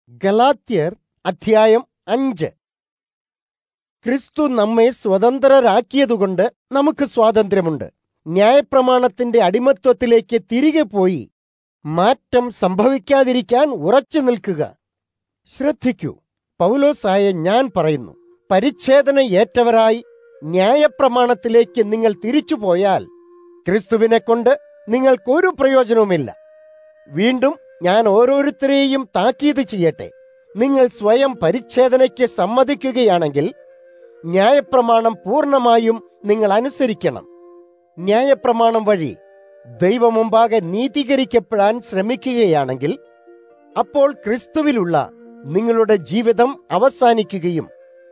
ഗലാത്യർ അധ്യായം അഞ്ച് ക്രിസ്തു നമ്മെ സ്വതന്ത്രരാക്കിയതുകൊണ്ട് നമുക്ക് സ്വാതന്ത്ര്യമുണ്ട് ന്യായപ്രമാണത്തിന്റെ അടിമത്വത്തിലേക്ക് തിരികെ പോയി മാറ്റം സംഭവിക്കാതിരിക്കാൻ ഉറച്ചു നിൽക്കുക ശ്രദ്ധിക്കൂ പൗലോസായ ഞാൻ പറയുന്നു പരിച്ഛേദന ഏറ്റവരായി ന്യായപ്രമാണത്തിലേക്ക് നിങ്ങൾ തിരിച്ചുപോയാൽ ക്രിസ്തുവിനെ കൊണ്ട് നിങ്ങൾക്കൊരു പ്രയോജനവുമില്ല വീണ്ടും ഞാൻ ഓരോരുത്തരെയും താക്കീത് ചെയ്യട്ടെ നിങ്ങൾ സ്വയം പരിച്ഛേദനയ്ക്ക് സമ്മതിക്കുകയാണെങ്കിൽ ന്യായപ്രമാണം പൂർണ്ണമായും നിങ്ങൾ അനുസരിക്കണം ന്യായപ്രമാണം വഴി ദൈവമുമ്പാകെ നീതീകരിക്കപ്പെടാൻ ശ്രമിക്കുകയാണെങ്കിൽ അപ്പോൾ ക്രിസ്തുവിലുള്ള നിങ്ങളുടെ ജീവിതം അവസാനിക്കുകയും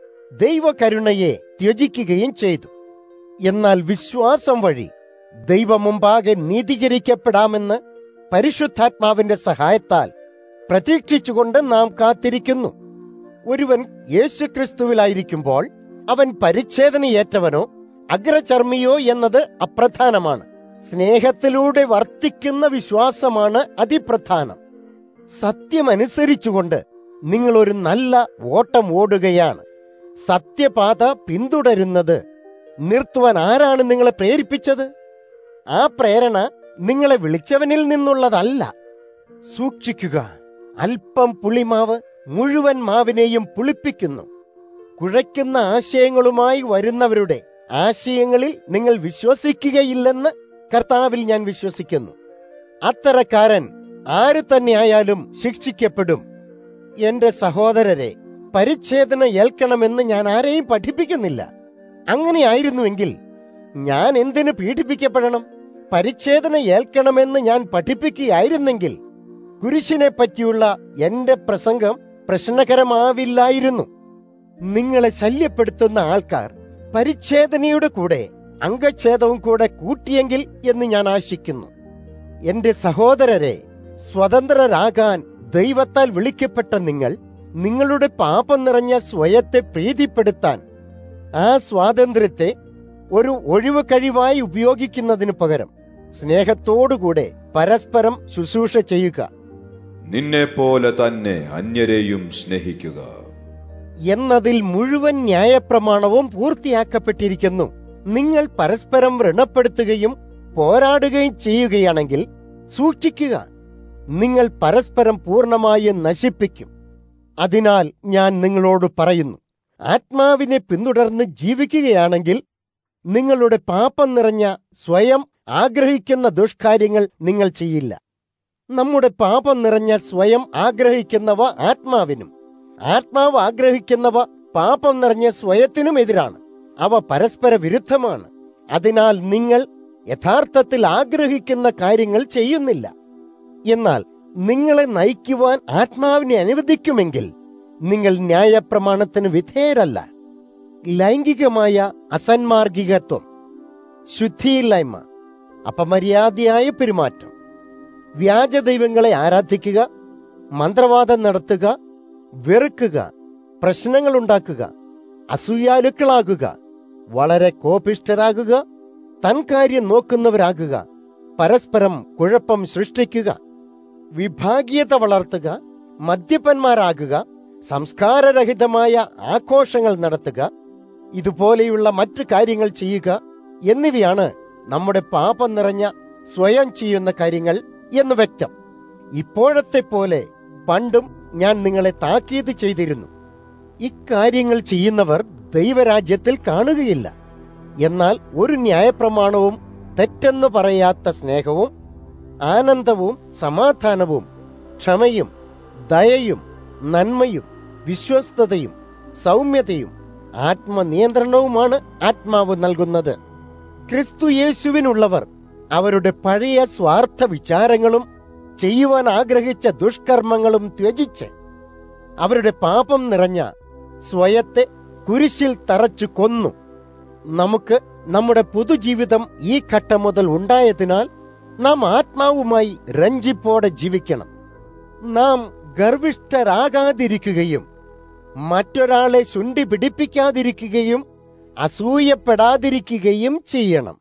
ദൈവകരുണയെ ത്യജിക്കുകയും ചെയ്തു എന്നാൽ വിശ്വാസം വഴി ദൈവമുമ്പാകെ നീതീകരിക്കപ്പെടാമെന്ന് പരിശുദ്ധാത്മാവിന്റെ സഹായത്താൽ പ്രതീക്ഷിച്ചുകൊണ്ട് നാം കാത്തിരിക്കുന്നു ഒരുവൻ യേശുക്രിസ്തുവിലായിരിക്കുമ്പോൾ അവൻ പരിച്ഛേദനയേറ്റവനോ അഗ്രചർമ്മിയോ എന്നത് അപ്രധാനമാണ് സ്നേഹത്തിലൂടെ വർത്തിക്കുന്ന വിശ്വാസമാണ് അതിപ്രധാനം സത്യമനുസരിച്ചുകൊണ്ട് നിങ്ങൾ ഒരു നല്ല ഓട്ടം ഓടുകയാണ് സത്യപാത പിന്തുടരുന്നത് നിർത്തുവാൻ ആരാണ് നിങ്ങളെ പ്രേരിപ്പിച്ചത് ആ പ്രേരണ നിങ്ങളെ വിളിച്ചവനിൽ നിന്നുള്ളതല്ല സൂക്ഷിക്കുക അല്പം പുളിമാവ് മുഴുവൻ മാവിനെയും പുളിപ്പിക്കുന്നു കുഴയ്ക്കുന്ന ആശയങ്ങളുമായി വരുന്നവരുടെ ആശയങ്ങളിൽ നിങ്ങൾ വിശ്വസിക്കുകയില്ലെന്ന് കർത്താവിൽ ഞാൻ വിശ്വസിക്കുന്നു അത്തരക്കാരൻ ആര് തന്നെയായാലും ശിക്ഷിക്കപ്പെടും എന്റെ സഹോദരരെ പരിച്ഛേദന ഏൽക്കണമെന്ന് ഞാൻ ആരെയും പഠിപ്പിക്കുന്നില്ല അങ്ങനെയായിരുന്നുവെങ്കിൽ ഞാൻ എന്തിനു പീഡിപ്പിക്കപ്പെടണം പരിച്ഛേദന ഏൽക്കണമെന്ന് ഞാൻ പഠിപ്പിക്കുകയായിരുന്നെങ്കിൽ കുരിശിനെ പറ്റിയുള്ള എന്റെ പ്രസംഗം പ്രശ്നകരമാവില്ലായിരുന്നു നിങ്ങളെ ശല്യപ്പെടുത്തുന്ന ആൾക്കാർ പരിച്ഛേദനയുടെ കൂടെ അംഗച്ഛേദവും കൂടെ കൂട്ടിയെങ്കിൽ എന്ന് ഞാൻ ആശിക്കുന്നു എന്റെ സഹോദരരെ സ്വതന്ത്രരാകാൻ ദൈവത്താൽ വിളിക്കപ്പെട്ട നിങ്ങൾ നിങ്ങളുടെ പാപം നിറഞ്ഞ സ്വയത്തെ പ്രീതിപ്പെടുത്താൻ ആ സ്വാതന്ത്ര്യത്തെ ഒരു ഒഴിവ് കഴിവായി ഉപയോഗിക്കുന്നതിനു പകരം സ്നേഹത്തോടുകൂടെ പരസ്പരം ശുശ്രൂഷ ചെയ്യുക നിന്നെ പോലെ തന്നെ അന്യരെയും സ്നേഹിക്കുക എന്നതിൽ മുഴുവൻ ന്യായപ്രമാണവും പൂർത്തിയാക്കപ്പെട്ടിരിക്കുന്നു നിങ്ങൾ പരസ്പരം വ്രണപ്പെടുത്തുകയും പോരാടുകയും ചെയ്യുകയാണെങ്കിൽ സൂക്ഷിക്കുക നിങ്ങൾ പരസ്പരം പൂർണ്ണമായും നശിപ്പിക്കും അതിനാൽ ഞാൻ നിങ്ങളോട് പറയുന്നു ആത്മാവിനെ പിന്തുടർന്ന് ജീവിക്കുകയാണെങ്കിൽ നിങ്ങളുടെ പാപം നിറഞ്ഞ സ്വയം ആഗ്രഹിക്കുന്ന ദുഷ്കാര്യങ്ങൾ നിങ്ങൾ ചെയ്യില്ല നമ്മുടെ പാപം നിറഞ്ഞ സ്വയം ആഗ്രഹിക്കുന്നവ ആത്മാവിനും ആത്മാവ് ആഗ്രഹിക്കുന്നവ പാപം നിറഞ്ഞ സ്വയത്തിനും എതിരാണ് അവ പരസ്പര വിരുദ്ധമാണ് അതിനാൽ നിങ്ങൾ യഥാർത്ഥത്തിൽ ആഗ്രഹിക്കുന്ന കാര്യങ്ങൾ ചെയ്യുന്നില്ല എന്നാൽ നിങ്ങളെ നയിക്കുവാൻ ആത്മാവിനെ അനുവദിക്കുമെങ്കിൽ നിങ്ങൾ ന്യായപ്രമാണത്തിന് വിധേയരല്ല ലൈംഗികമായ അസന്മാർഗികത്വം ശുദ്ധിയില്ലായ്മ അപമര്യാദയായ പെരുമാറ്റം വ്യാജ ദൈവങ്ങളെ ആരാധിക്കുക മന്ത്രവാദം നടത്തുക വെറുക്കുക പ്രശ്നങ്ങൾ ഉണ്ടാക്കുക അസൂയാലുക്കളാകുക വളരെ കോപിഷ്ഠരാകുക തൻ കാര്യം നോക്കുന്നവരാകുക പരസ്പരം കുഴപ്പം സൃഷ്ടിക്കുക വിഭാഗീയത വളർത്തുക മദ്യപന്മാരാകുക സംസ്കാരരഹിതമായ ആഘോഷങ്ങൾ നടത്തുക ഇതുപോലെയുള്ള മറ്റു കാര്യങ്ങൾ ചെയ്യുക എന്നിവയാണ് നമ്മുടെ പാപം നിറഞ്ഞ സ്വയം ചെയ്യുന്ന കാര്യങ്ങൾ എന്ന് വ്യക്തം ഇപ്പോഴത്തെ പോലെ പണ്ടും ഞാൻ നിങ്ങളെ താക്കീത് ചെയ്തിരുന്നു ഇക്കാര്യങ്ങൾ ചെയ്യുന്നവർ ദൈവരാജ്യത്തിൽ കാണുകയില്ല എന്നാൽ ഒരു ന്യായപ്രമാണവും തെറ്റെന്ന് പറയാത്ത സ്നേഹവും ആനന്ദവും സമാധാനവും ക്ഷമയും ദയയും നന്മയും വിശ്വസ്തതയും സൗമ്യതയും ആത്മനിയന്ത്രണവുമാണ് ആത്മാവ് നൽകുന്നത് ക്രിസ്തു യേശുവിനുള്ളവർ അവരുടെ പഴയ സ്വാർത്ഥ വിചാരങ്ങളും ചെയ്യുവാൻ ആഗ്രഹിച്ച ദുഷ്കർമ്മങ്ങളും ത്യജിച്ച് അവരുടെ പാപം നിറഞ്ഞ സ്വയത്തെ കുരിശിൽ തറച്ചു കൊന്നു നമുക്ക് നമ്മുടെ പുതുജീവിതം ഈ ഘട്ടം മുതൽ ഉണ്ടായതിനാൽ നാം ആത്മാവുമായി രഞ്ജിപ്പോടെ ജീവിക്കണം നാം ഗർവിഷ്ഠരാകാതിരിക്കുകയും മറ്റൊരാളെ ശുണ്ടി പിടിപ്പിക്കാതിരിക്കുകയും അസൂയപ്പെടാതിരിക്കുകയും ചെയ്യണം